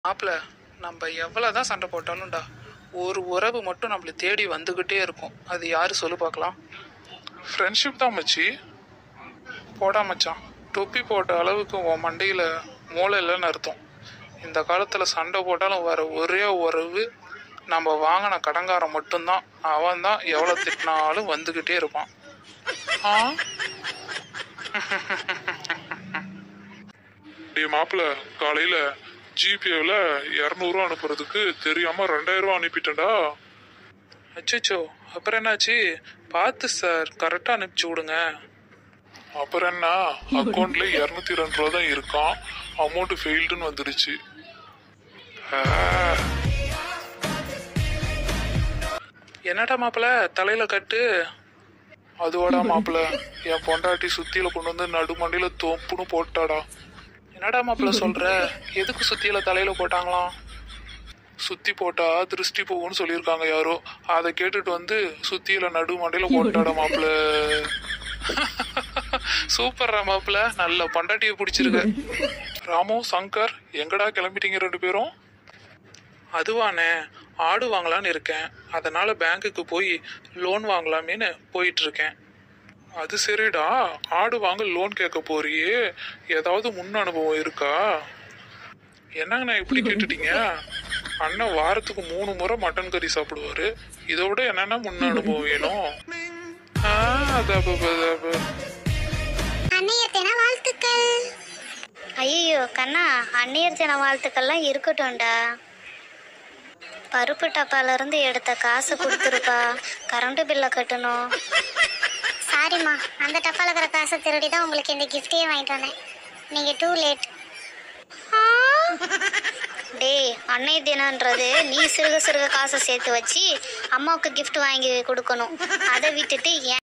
மாப்பிள்ள நம்ம எவ்வளோதான் சண்டை போட்டாலும்டா ஒரு உறவு மட்டும் நம்மளை தேடி வந்துக்கிட்டே இருக்கும் அது யாரு சொல்லு பார்க்கலாம் ஃப்ரெண்ட்ஷிப் தான் மச்சி போடா மச்சான் தொப்பி போட்ட அளவுக்கு உன் மண்டையில் மூளை இல்லைன்னு அர்த்தம் இந்த காலத்தில் சண்டை போட்டாலும் வர ஒரே உறவு நம்ம வாங்கின கடங்காரன் மட்டும்தான் அவன் தான் எவ்வளோ திட்டினாலும் வந்துக்கிட்டே இருப்பான் ஆ டே மாப்பிள்ள காலையில ஜிபேவில் இரநூறுவா அனுப்புறதுக்கு தெரியாம ரெண்டாயிரம் ரூபா அனுப்பிட்டேன்டா அச்சோ அப்புறம் என்னாச்சு பார்த்து சார் கரெக்டாக அனுப்பிச்சி விடுங்க அப்புறம் என்ன அக்கௌண்ட்ல இரநூத்தி ரெண்டு ரூபா தான் இருக்கான் அமௌண்ட் ஃபெயில்டுன்னு வந்துடுச்சு ஆ. என்னடா மாப்பிள்ள தலையில கட்டு அதுவாடா மாப்பிள்ள என் பொண்டாட்டி சுத்தியில கொண்டு வந்து நடுமண்டையில தோப்புன்னு போட்டாடா என்னடா மாப்பிள்ள சொல்ற எதுக்கு சுத்தியில தலையில போட்டாங்களாம் சுத்தி போட்டா திருஷ்டி போகும்னு சொல்லியிருக்காங்க யாரோ அதை கேட்டுட்டு வந்து சுத்தியில நடு மண்டையில போட்டாடா மாப்பிள்ள சூப்பர்ரா மாப்பிள்ள நல்ல பொண்டாட்டியை பிடிச்சிருக்கு ராமு சங்கர் எங்கடா கிளம்பிட்டீங்க ரெண்டு பேரும் அதுவானே ஆடு வாங்கலான்னு இருக்கேன் அதனால பேங்க்குக்கு போய் லோன் வாங்கலாமேன்னு போயிட்டு இருக்கேன் அது சரிடா ஆடு வாங்க லோன் கேட்க போறியே ஏதாவது முன் அனுபவம் இருக்கா என்னங்கண்ணா இப்படி கேட்டுட்டீங்க அண்ணன் வாரத்துக்கு மூணு முறை மட்டன் கறி சாப்பிடுவாரு இதை விட என்னென்ன முன் அனுபவம் வேணும் ஆ, அது அப்ப- அப்ப- அப்ப- அன்னையர்த்தன வாழ்த்துக்கள் ஐயோ கண்ணா அன்னையர் தின வாழ்த்துக்கள்லாம் இருக்கட்டும்டா பருப்பு டப்பால இருந்து எடுத்த காசு கொடுத்துருப்பா கரண்ட் பில்லை கட்டணும் சாரிம்மா அந்த டப்பால இருக்கிற காசை திருடி தான் உங்களுக்கு இந்த கிஃப்டையே வாங்கிட்டு வந்தேன் நீங்க டூ லேட் டேய் அன்னை தினன்றது நீ சிறுக சிறுக காசை சேர்த்து வச்சு அம்மாவுக்கு gift வாங்கி கொடுக்கணும் அதை விட்டுட்டு ஏன்